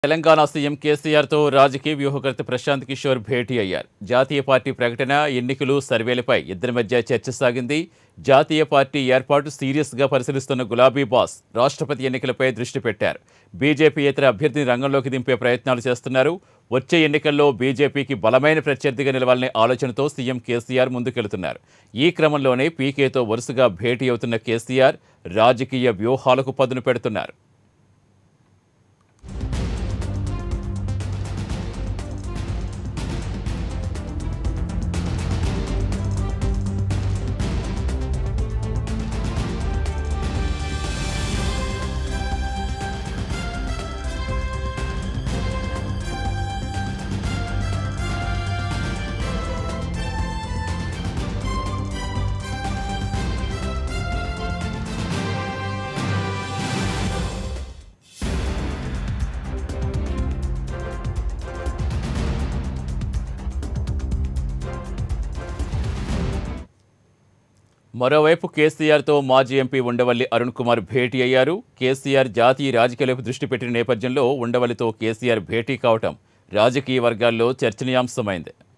Telangana CM కేసీఆర్తో రాజకీయ వ్యూహకర్త ప్రశాంత్ కిషోర్ భేటీ అయ్యారు జాతీయ పార్టీ ప్రకటన ఎన్నికలు సర్వేలపై ఇద్దరి మధ్య చర్చ సాగింది జాతీయ పార్టీ ఏర్పాటు సీరియస్గా పరిశీలిస్తున్న గులాబీ బాస్ రాష్ట్రపతి ఎన్నికలపై దృష్టి పెట్టారు బీజేపీ ఇతర అభ్యర్థిని రంగంలోకి దింపే ప్రయత్నాలు చేస్తున్నారు వచ్చే ఎన్నికల్లో బీజేపీకి బలమైన ప్రత్యర్థిగా నిలవాలనే ఆలోచనతో సీఎం కేసీఆర్ ముందుకెళ్తున్నారు ఈ క్రమంలోనే పీకేతో వరుసగా భేటీ అవుతున్న కేసీఆర్ రాజకీయ వ్యూహాలకు పదును పెడుతున్నారు మరోవైపు కేసీఆర్తో మాజీ ఎంపీ ఉండవల్లి అరుణ్ కుమార్ భేటీ అయ్యారు కేసీఆర్ జాతీయ రాజకీయాలపై దృష్టి పెట్టిన నేపథ్యంలో ఉండవల్లితో కేసీఆర్ భేటీ కావటం రాజకీయ వర్గాల్లో చర్చనీయాంశమైంది